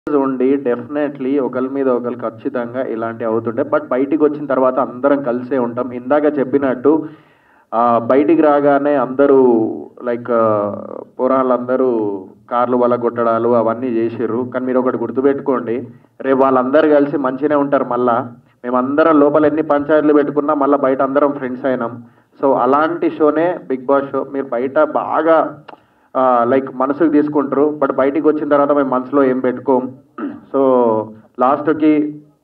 ఉండి డెఫినెట్లీ ఒకరి మీద ఒకరు ఖచ్చితంగా ఇలాంటివి అవుతుంటాయి బట్ బయటికి వచ్చిన తర్వాత అందరం కలిసే ఉంటాం ఇందాక చెప్పినట్టు ఆ, బయటికి రాగానే అందరూ లైక్ పురాణాలందరూ కార్లు వల్ల కొట్టడాలు అవన్నీ చేసిర్రు కానీ మీరు ఒకటి గుర్తుపెట్టుకోండి రేపు వాళ్ళందరూ కలిసి మంచిగానే ఉంటారు మళ్ళా మేమందరం లోపల ఎన్ని పంచాయతీలు పెట్టుకున్నా మళ్ళీ బయట అందరం ఫ్రెండ్స్ అయినాం సో అలాంటి షోనే బిగ్ బాస్ షో మీరు బయట బాగా లైక్ మనసుకు తీసుకుంటారు బట్ బయటికి వచ్చిన తర్వాత మేము మనసులో ఏం పెట్టుకోం సో లాస్ట్కి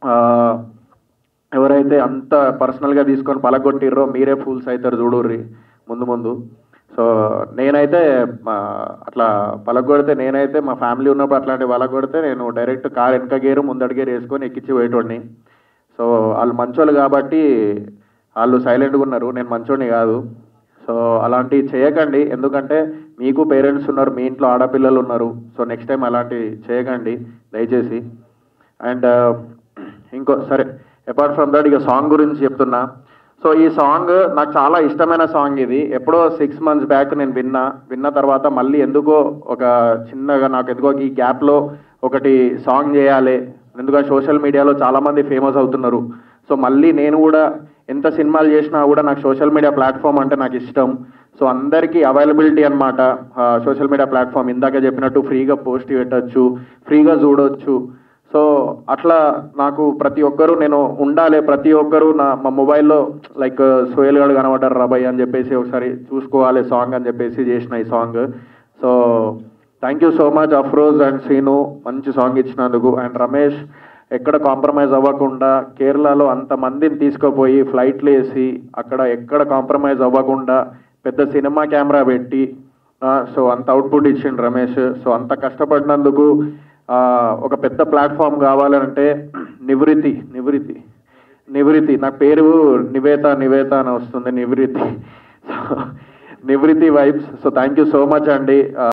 ఎవరైతే అంత పర్సనల్గా తీసుకొని పలగొట్టిర్రో మీరే ఫూల్స్ అవుతారు చూడుర్రి ముందు ముందు సో నేనైతే మా అట్లా పలగొడితే నేనైతే మా ఫ్యామిలీ ఉన్నప్పుడు అట్లాంటి పలగొడితే నేను డైరెక్ట్ కార్ వెనక గేరు ముందడి గేరు వేసుకొని ఎక్కించి పోయేటోడిని సో వాళ్ళు మంచోళ్ళు కాబట్టి వాళ్ళు సైలెంట్గా ఉన్నారు నేను మంచోడిని కాదు సో అలాంటివి చేయకండి ఎందుకంటే మీకు పేరెంట్స్ ఉన్నారు మీ ఇంట్లో ఆడపిల్లలు ఉన్నారు సో నెక్స్ట్ టైం అలాంటివి చేయకండి దయచేసి అండ్ ఇంకో సరే అపార్ట్ ఫ్రమ్ దట్ ఇక సాంగ్ గురించి చెప్తున్నా సో ఈ సాంగ్ నాకు చాలా ఇష్టమైన సాంగ్ ఇది ఎప్పుడో సిక్స్ మంత్స్ బ్యాక్ నేను విన్నా విన్న తర్వాత మళ్ళీ ఎందుకో ఒక చిన్నగా నాకు ఎందుకో ఈ గ్యాప్లో ఒకటి సాంగ్ చేయాలి ఎందుకంటే సోషల్ మీడియాలో చాలామంది ఫేమస్ అవుతున్నారు సో మళ్ళీ నేను కూడా ఎంత సినిమాలు చేసినా కూడా నాకు సోషల్ మీడియా ప్లాట్ఫామ్ అంటే నాకు ఇష్టం సో అందరికీ అవైలబిలిటీ అనమాట సోషల్ మీడియా ప్లాట్ఫామ్ ఇందాక చెప్పినట్టు ఫ్రీగా పోస్ట్ పెట్టచ్చు ఫ్రీగా చూడొచ్చు సో అట్లా నాకు ప్రతి ఒక్కరూ నేను ఉండాలి ప్రతి ఒక్కరూ నా మా మొబైల్లో లైక్ సోయల్ గారు కనబడ్డారు రాబాయ్ అని చెప్పేసి ఒకసారి చూసుకోవాలి సాంగ్ అని చెప్పేసి చేసిన ఈ song so thank you so much Afroz and Seenu మంచి సాంగ్ ఇచ్చినందుకు అండ్ రమేష్ ఎక్కడ కాంప్రమైజ్ అవ్వకుండా కేరళలో అంతమందిని తీసుకుపోయి ఫ్లైట్లు వేసి అక్కడ ఎక్కడ కాంప్రమైజ్ అవ్వకుండా పెద్ద సినిమా కెమెరా పెట్టి సో అంత అవుట్పుట్ ఇచ్చిండు రమేష్ సో అంత కష్టపడినందుకు ఆ, ఒక పెద్ద ప్లాట్ఫామ్ కావాలంటే నివృత్తి నివృత్తి నివృత్తి నా పేరు నివేత నివేత అని వస్తుంది Nivrutti so Nivrutti vibes so thank you so much అండి ఆ,